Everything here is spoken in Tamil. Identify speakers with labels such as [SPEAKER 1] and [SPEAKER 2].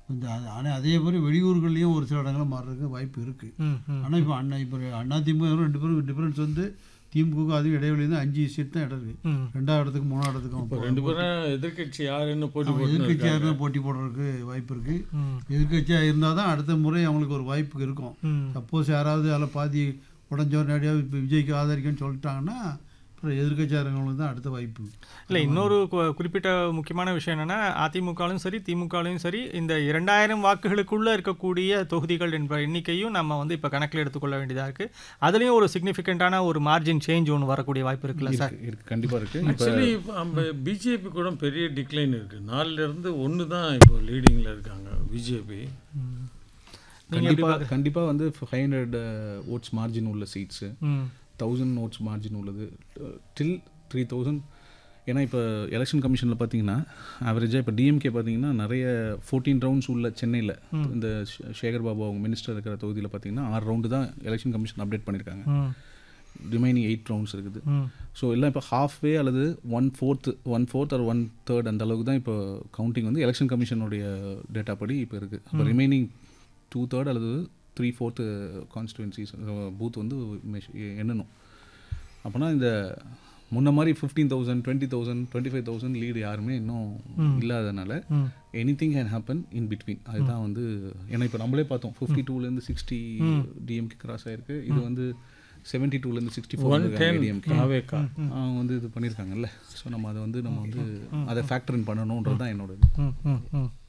[SPEAKER 1] இந்த ஆனால் அதே மாதிரி வெளியூர்கள்லேயும் ஒரு சில இடங்களில் மாறுறதுக்கு வாய்ப்பு இருக்குது
[SPEAKER 2] ம் ம்
[SPEAKER 1] ஆனால் இப்போ அண்ணா இப்போ அண்ணா திமுக ரெண்டு பேரும் டிஃபரன்ஸ் வந்து திமுக அதுவும் இடைவெளி வந்து அஞ்சு சீட் தான் இடம் இருக்குது
[SPEAKER 2] ம்
[SPEAKER 1] ரெண்டாவது இடத்துக்கு மூணாவது இடத்துக்கும்
[SPEAKER 3] இப்போ ரெண்டு பேரும் எதிர்க்கட்சி யாருன்னு போட்டி போட்டு
[SPEAKER 1] எதிர்கட்சியாக இருந்தால் போட்டி போடுறதுக்கு வாய்ப்பு இருக்குது
[SPEAKER 2] ம்
[SPEAKER 1] எதிர்கட்சியாக இருந்தால் தான் அடுத்த முறை அவங்களுக்கு ஒரு வாய்ப்பு இருக்கும்
[SPEAKER 2] ம்
[SPEAKER 1] சப்போஸ் யாராவது அதில் பாதி உடஞ்சவர் நேரடியாக இப்போ விஜய்க்கு ஆதரிக்கன்னு சொல்லிட்டாங்கன்னா அப்புறம் எதிர்கட்சியாக இருக்கவங்களுக்கு தான் அடுத்த வாய்ப்பு
[SPEAKER 2] இல்லை இன்னொரு கு- குறிப்பிட்ட முக்கியமான விஷயம் என்னன்னா அதிமுகலும் சரி திமுகலையும் சரி இந்த இரண்டாயிரம் வாக்குகளுக்குள்ள இருக்கக்கூடிய தொகுதிகள் என்ற எண்ணிக்கையும் நம்ம வந்து இப்போ கணக்கில் எடுத்துக்கொள்ள வேண்டியதாக இருக்கு அதுலேயும் ஒரு சிக்னிஃபிகண்ட்டான ஒரு மார்ஜின் சேஞ்ச் ஒன்று வரக்கூடிய வாய்ப்பு இருக்குல்ல சார்
[SPEAKER 4] இருக்கு இருக்கு கண்டிப்பாக இருக்குது இப்போ
[SPEAKER 3] ஆக்சுவலி நம்ம பிஜேபி கூட பெரிய டிக்ளைன் இருக்கு நாலுல இருந்து ஒன்று தான் இப்போ லீடிங்கில் இருக்காங்க பிஜேபி
[SPEAKER 4] கண்டிப்பாக கண்டிப்பாக வந்து ஃபைவ் ஹண்ட்ரட் ஓட்ஸ் மார்ஜின் உள்ள சீட்ஸு
[SPEAKER 2] ம்
[SPEAKER 4] தௌசண்ட் ஓட்ஸ் மார்ஜின் உள்ளது டில் த்ரீ தௌசண்ட் ஏன்னா இப்போ எலெக்ஷன் கமிஷனில் பார்த்தீங்கன்னா ஆவரேஜாக இப்போ டிஎம்கே பார்த்தீங்கன்னா நிறைய ஃபோர்டீன் ரவுண்ட்ஸ் உள்ள சென்னையில் இந்த ஷே- சேகர் பாபு அவங்க மினிஸ்டர் இருக்கிற தொகுதியில் பார்த்தீங்கன்னா ஆறு ரவுண்டு தான் எலெக்ஷன் கமிஷன் அப்டேட் பண்ணியிருக்காங்க
[SPEAKER 2] ம்
[SPEAKER 4] ரிமைனிங் எயிட் ரவுண்ட்ஸ் இருக்குது
[SPEAKER 2] ம்
[SPEAKER 4] ஸோ எல்லாம் இப்போ half வே அல்லது one fourth one fourth or one third அந்த அளவுக்கு தான் இப்போ கவுண்டிங் வந்து எலெக்ஷன் கமிஷனுடைய டேட்டா படி இப்போ இருக்குது அப்போ ரிமைனிங் டூ தேர்ட் அல்லது த்ரீ ஃபோர்த்து கான்ஸ்டுவன்சிஸ் பூத் வந்து மெஷ்- எண்ணணும் அப்போனா இந்த முன்ன மாதிரி fifteen thousand twenty thousand twenty five thousand lead யாருமே இன்னும் இல்லாதனால
[SPEAKER 2] ம்
[SPEAKER 4] anything can happen in between அதுதான் வந்து ஏன்னா இப்போ நம்மளே பார்த்தோம் ஃபிஃப்டி டூலேருந்து சிக்ஸ்டி டிஎம்கே கிராஸ் ஆயிருக்கு இது வந்து செவன்ட்டி டூலேருந்து sixty four
[SPEAKER 3] one ten
[SPEAKER 4] DMK
[SPEAKER 3] ஆவேக்கா
[SPEAKER 4] அவங்க வந்து இது பண்ணியிருக்காங்கல்ல ஸோ நம்ம அதை வந்து நம்ம வந்து அதை ஃபேக்டர் இன் பண்ணணுன்றது தான் என்னோட இது
[SPEAKER 2] ம் ம் ம்